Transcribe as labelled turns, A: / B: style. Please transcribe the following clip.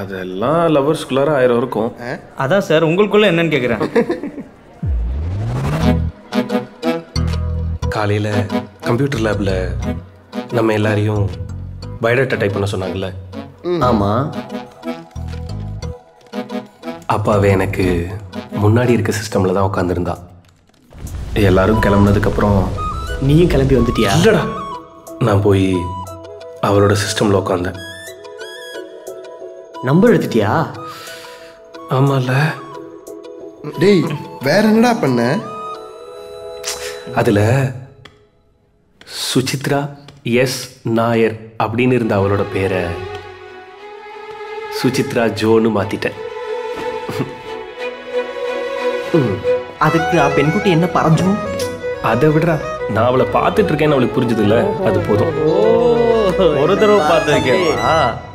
A: அதெல்லாம் லவர்ஸ்குள்ளார ஆயிரம் இருக்கும்
B: அதான் சார் உங்களுக்குள்ள என்னன்னு கேட்குறேன்
A: காலையில் கம்ப்யூட்டர் லேபில் நம்ம எல்லாரையும் பயோடேட்டா டைப் பண்ண சொன்னாங்கல்ல
C: ஆமாம்
A: அப்பாவே எனக்கு முன்னாடி இருக்க சிஸ்டமில் தான் உட்காந்துருந்தா எல்லாரும் கிளம்புனதுக்கப்புறம்
C: நீயும் கிளம்பி வந்துட்டியா
A: இல்லடா நான் போய் அவரோட சிஸ்டமில் உட்காந்தேன்
C: நம்பர் எடுத்துட்டியா
A: ஆமாம்ல
D: டேய் வேற என்னடா பண்ண
A: அதில் சுசித்ரா எஸ் நாயர் அப்படின்னு இருந்த அவளோட பேரை சுசித்ரா ஜோன்னு மாற்றிட்டேன்
C: அதுக்கு ஆ பெண்குட்டி என்ன பறஞ்சும்
A: அதை விடுறா நான் அவளை பார்த்துட்டு இருக்கேன்னு அவளுக்கு புரிஞ்சது இல்ல அது போதும்
B: ஒரு தடவை பார்த்துருக்கேன்